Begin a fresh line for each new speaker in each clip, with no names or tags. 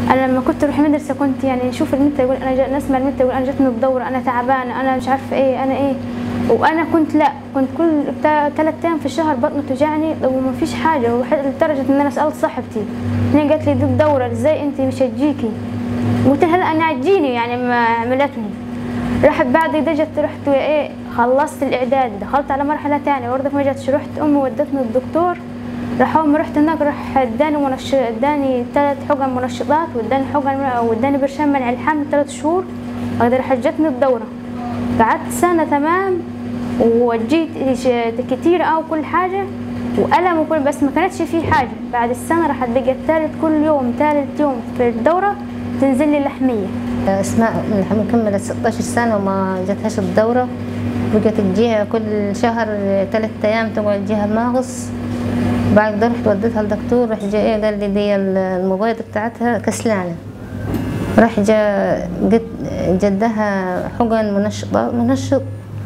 انا لما كنت اروح المدرسه كنت يعني اشوف النت يقول انا جا... نسمع النت يقول انا جاتني الدوره انا تعبانه انا مش عارفه ايه انا ايه وانا كنت لا كنت كل ثلاث ايام في الشهر بطني توجعني وما فيش حاجه وح- لدرجه ان انا سالت صاحبتي هي قالت لي دي الدوره ازاي انت مش هتجيكي قلت لها لا انا هتجيني يعني ما عملتني رحت بعد كده جت رحت ايه خلصت الاعداد دخلت على مرحله ثانيه برضه ما جاتش رحت امي ودتني الدكتور راح اول ما رحت هناك راح اداني منش اداني ثلاث حقن منشطات واداني حقن واداني برشام منع الحمل ثلاث شهور بعد راح جتني الدوره قعدت سنه تمام وجيت ش- كتير او كل حاجه والم وكل بس ما كانتش في حاجه بعد السنه راحت بقت ثالث كل يوم ثالث يوم في الدوره تنزل لي لحميه
اسماء الحمد كملت 16 سنه وما جاتهاش الدوره بقت تجيها كل شهر ثلاث ايام تقعد تجيها الماغص بعد كده رحت وديتها للدكتور راح جا ايه قال لي دي المبيض بتاعتها كسلانه راح جا قد جدها حقن منشطة منشط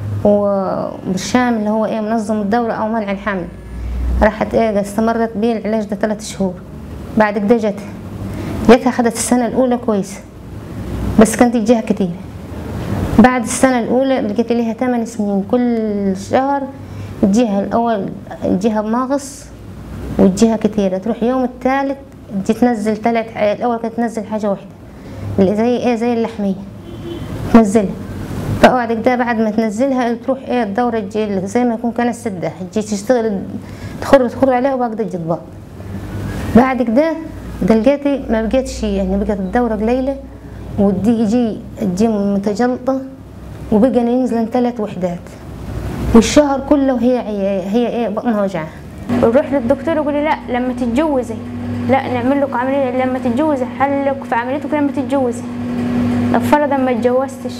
وبرشام اللي هو ايه منظم الدورة او منع الحمل راحت ايه استمرت بيه العلاج ده ثلاث شهور بعد كده جتها جتها خدت السنة الأولى كويسة بس كانت تجيها كتير بعد السنة الأولى لقيت ليها ثمان سنين كل شهر تجيها الأول تجيها بماغص وتجيها كتيرة تروح يوم الثالث تجي تنزل ثلاث الأول كانت تنزل حاجة واحدة اللي زي إيه زي اللحمية تنزلها فبعد كده بعد ما تنزلها تروح إيه الدورة تجي زي ما يكون كانت سدة تجي تشتغل تخر تخر عليها وبعد كده تجي تباط بعد كده لقيتي ما بقيتش يعني بقت الدورة قليلة ودي يجي تجي متجلطة وبقى ينزل ثلاث وحدات والشهر كله هي هي ايه بطنها وجعها
بروح للدكتور يقول لي لا لما تتجوزي لا نعمل لك عمليه لما تتجوزي حلك في عمليتك لما تتجوزي طب فرضا ما اتجوزتش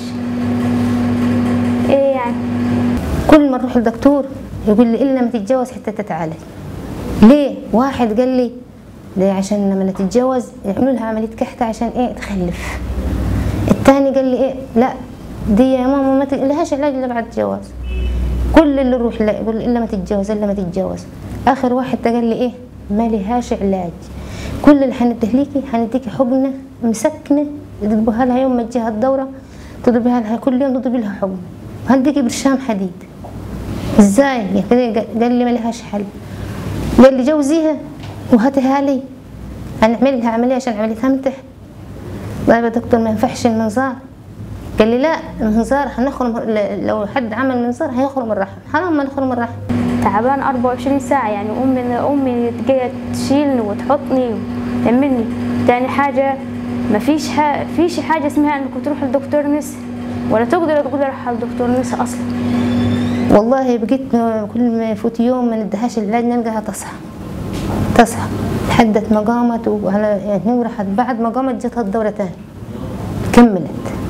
ايه يعني
كل ما نروح للدكتور يقول لي الا ما تتجوز حتى تتعالج ليه واحد قال لي ليه عشان لما تتجوز يعملوا لها عمليه كحته عشان ايه تخلف الثاني قال لي ايه لا دي يا ماما ما ت- لهاش علاج الا بعد الجواز كل اللي نروح لا يقول لي الا ما تتجوز الا ما تتجوز اخر واحد ده قال لي ايه ما لهاش علاج كل اللي حنديه ليكي حنديكي حقنه مسكنه تضربها لها يوم ما تجيها الدوره تضربها لها كل يوم تضربي لها حقنه وهنديكي برشام حديد ازاي يعني كده قال لي ما لهاش حل قال لي جوزيها وهاتها لي هنعمل لها عمليه عشان عمليتها من تحت طيب يا دكتور ما ينفعش المنظار قال لي لا المنظار هنخرم ل- لو حد عمل منظار هيخرم الرحم حرام ما نخرم الرحم
تعبان 24 ساعة يعني أمي أمي تجي تشيلني وتحطني وتعملني تاني حاجة ما فيش ح... فيش حاجة اسمها إنك تروح لدكتور نساء ولا تقدر تقول روح على دكتور نساء أصلا
والله بقيت كل ما يفوت يوم ما ندهاش العلاج نلقاها تصحى تصحى لحدت ما قامت وعلى يعني راحت بعد ما قامت جتها الدورة تاني كملت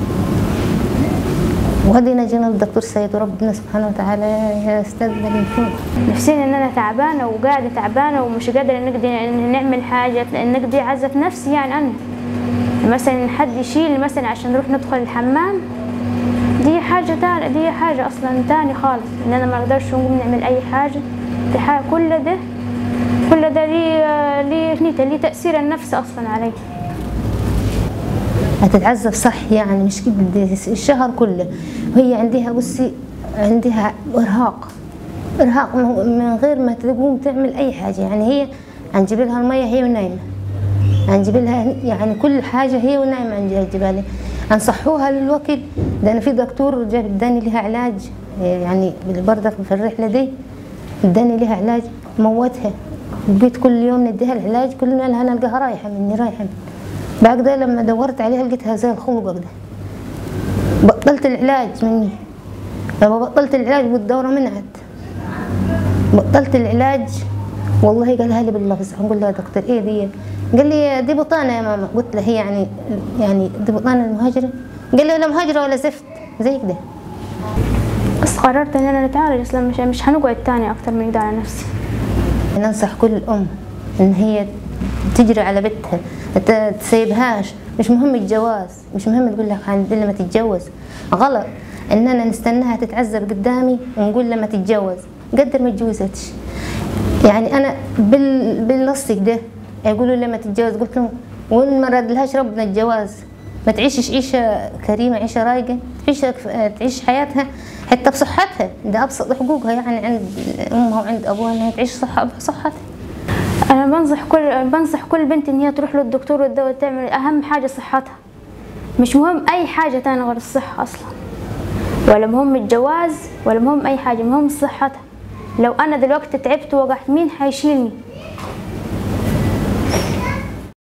وهدينا جينا للدكتور سيد وربنا سبحانه وتعالى يستقبل من فوق
نفسيا إن أنا تعبانة وقاعدة تعبانة ومش قادرة نقدر إن نعمل حاجة نقدر أعزف نفسي يعني أنا مثلا حد يشيل مثلا عشان نروح ندخل الحمام دي حاجة تانية دي حاجة أصلا تاني خالص إن أنا ما أقدرش نقوم نعمل أي حاجة دي حاجة كل ده كل ده ليه ليه نيته ليه تأثير النفس أصلا علي
هتتعذب صح يعني مش كده الشهر كله وهي عندها بصي عندها ارهاق ارهاق من غير ما تقوم تعمل اي حاجه يعني هي هنجيب لها الميه هي ونايمه هنجيب لها يعني كل حاجه هي ونايمه هنجيبها لها انصحوها للوكل ده انا في دكتور جاب اداني لها علاج يعني برضك في الرحله دي اداني لها علاج موتها بقيت كل يوم نديها العلاج كل ما لها نلقاها رايحه مني رايحه مني بعد كده لما دورت عليها لقيتها زي الخلق كده بطلت العلاج مني لما بطلت العلاج والدورة منعت بطلت العلاج والله قالها لي باللفظ نقول له يا دكتور ايه دي قال لي دي بطانة يا ماما قلت له هي يعني يعني دي بطانة المهاجرة قال لي لا مهاجرة ولا زفت زي كده
بس قررت إن أنا نتعالج أصلا مش مش هنقعد تاني أكتر من كده على نفسي
ننصح كل أم إن هي تجري على بنتها ما تسيبهاش مش مهم الجواز مش مهم تقول لك عندي لما تتجوز غلط إننا نستناها تتعذب قدامي ونقول لما تتجوز قدر ما تجوزتش يعني أنا بال... بالنص ده يقولوا لما تتجوز قلت لهم وإن ما رادلهاش ربنا الجواز ما تعيشش عيشة كريمة عيشة رايقة تعيش تعيش حياتها حتى بصحتها ده أبسط حقوقها يعني عند أمها وعند أبوها إنها تعيش صح بصحتها
انا بنصح كل بنصح كل بنت ان هي تروح للدكتور والدواء تعمل اهم حاجه صحتها مش مهم اي حاجه تانية غير الصحه اصلا ولا مهم الجواز ولا مهم اي حاجه مهم صحتها لو انا دلوقتي تعبت ووقعت مين هيشيلني